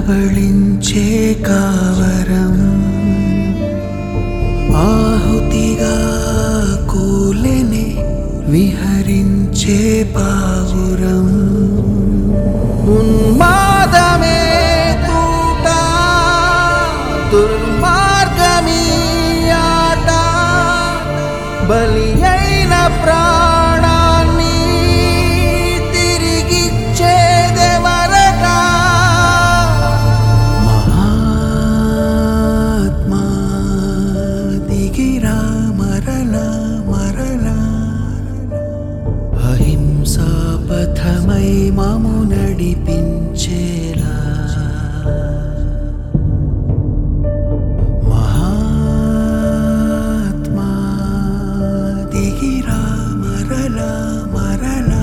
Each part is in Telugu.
కబళించే కావరం ఆహుతిగా కూలెనే విహరించే పావురం ఉన్మాదమే తూట దుర్మార్గమీ ఆట బలి అయిన ప్రాణాన్ని తిరిగిచ్చేదెవరట మహాత్మా దిగిరా మరలా మరలా అహింసా పథమై మాము నడిపించేలా మహాత్మా దిగిరా మరలా మరలా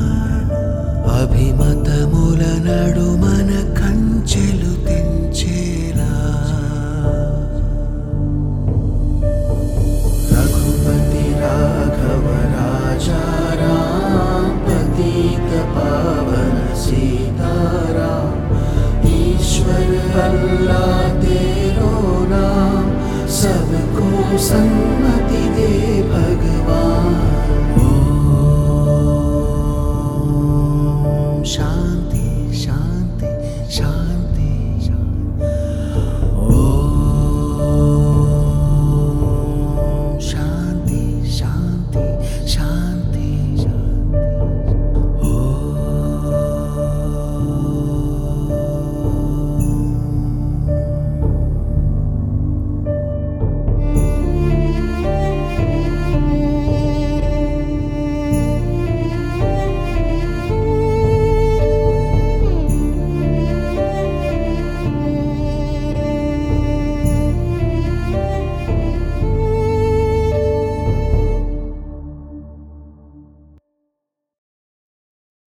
అభిమతముల నడుమన కంచెలు తెంచేలా రఘుపతి రాఘవ రాజా రాम पतित पावन सीताराम ईश्वर अल्लाह तेरो नाम सबको सन्मत